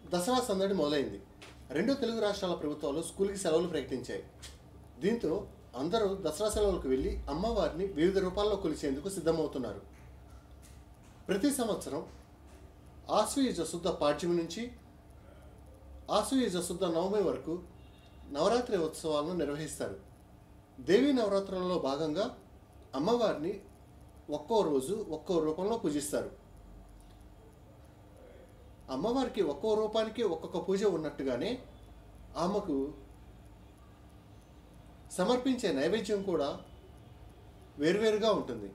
దసరా సందడి మొదలైంది రెండు తెలుగు రాష్ట్రాల ప్రభుత్వాలు స్కూల్కి సెలవులు ప్రకటించాయి దీంతో అందరూ దసరా సెలవులకు వెళ్ళి అమ్మవారిని వివిధ రూపాల్లో కొలిచేందుకు సిద్ధమవుతున్నారు ప్రతి సంవత్సరం ఆశ్వయుజ శుద్ధ పాడ్యమి నుంచి ఆశ్వయుజ శుద్ధ నవమి వరకు నవరాత్రి ఉత్సవాలను నిర్వహిస్తారు దేవీ నవరాత్రులలో భాగంగా అమ్మవారిని ఒక్కో రోజు ఒక్కో రూపంలో పూజిస్తారు అమ్మవారికి ఒక్కో రూపానికి ఒక్కొక్క పూజ ఉన్నట్టుగానే ఆమెకు సమర్పించే నైవేద్యం కూడా వేరువేరుగా ఉంటుంది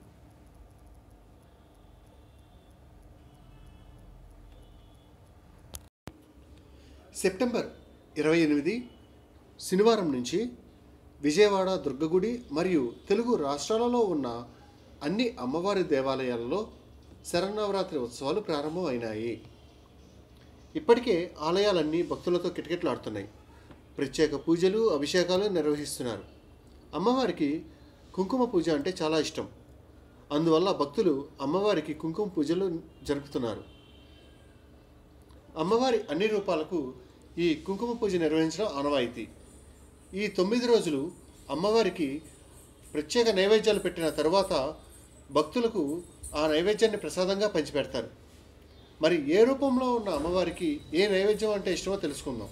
సెప్టెంబర్ ఇరవై ఎనిమిది శనివారం నుంచి విజయవాడ దుర్గగుడి మరియు తెలుగు రాష్ట్రాలలో ఉన్న అన్ని అమ్మవారి దేవాలయాలలో శరన్నవరాత్రి ఉత్సవాలు ప్రారంభం అయినాయి ఇప్పటికే ఆలయాలన్నీ భక్తులతో కిటకిటలాడుతున్నాయి ప్రత్యేక పూజలు అభిషేకాలు నిర్వహిస్తున్నారు అమ్మవారికి కుంకుమ పూజ అంటే చాలా ఇష్టం అందువల్ల భక్తులు అమ్మవారికి కుంకుమ పూజలు జరుపుతున్నారు అమ్మవారి అన్ని రూపాలకు ఈ కుంకుమ పూజ నిర్వహించడం ఆనవాయితీ ఈ తొమ్మిది రోజులు అమ్మవారికి ప్రత్యేక నైవేద్యాలు పెట్టిన తర్వాత భక్తులకు ఆ నైవేద్యాన్ని ప్రసాదంగా పంచిపెడతారు మరి ఏ రూపంలో ఉన్న అమ్మవారికి ఏ నైవేద్యం అంటే ఇష్టమో తెలుసుకుందాం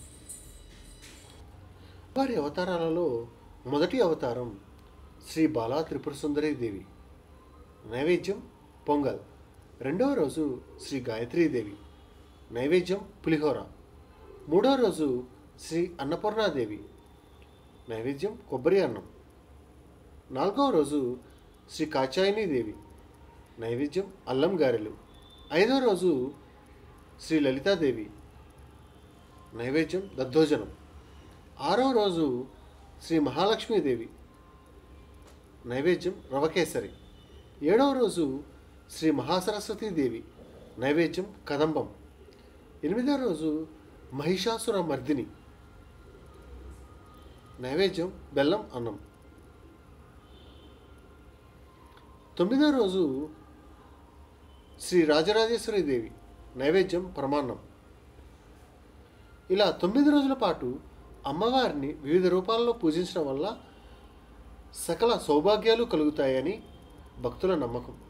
వారి అవతారాలలో మొదటి అవతారం శ్రీ బాలా త్రిపుర సుందరీ దేవి నైవేద్యం పొంగల్ రెండవ రోజు శ్రీ గాయత్రీదేవి నైవేద్యం పులిహోర మూడో రోజు శ్రీ అన్నపూర్ణాదేవి నైవేద్యం కొబ్బరి అన్నం నాలుగవ రోజు శ్రీ కాచాయనీదేవి నైవేద్యం అల్లం గారెలు ఐదో రోజు శ్రీ లలితాదేవి నైవేద్యం దద్దోజనం ఆరో రోజు శ్రీ మహాలక్ష్మీదేవి నైవేద్యం రవకేసరి ఏడవ రోజు శ్రీ మహాసరస్వతీదేవి నైవేద్యం కదంబం ఎనిమిదవ రోజు మహిషాసుర మర్దిని నైవేద్యం బెల్లం అన్నం తొమ్మిదవ రోజు శ్రీ రాజరాజేశ్వరి దేవి నైవేద్యం ప్రమాణం ఇలా తొమ్మిది రోజుల పాటు అమ్మవారిని వివిధ రూపాల్లో పూజించడం వల్ల సకల సౌభాగ్యాలు కలుగుతాయని భక్తుల నమ్మకం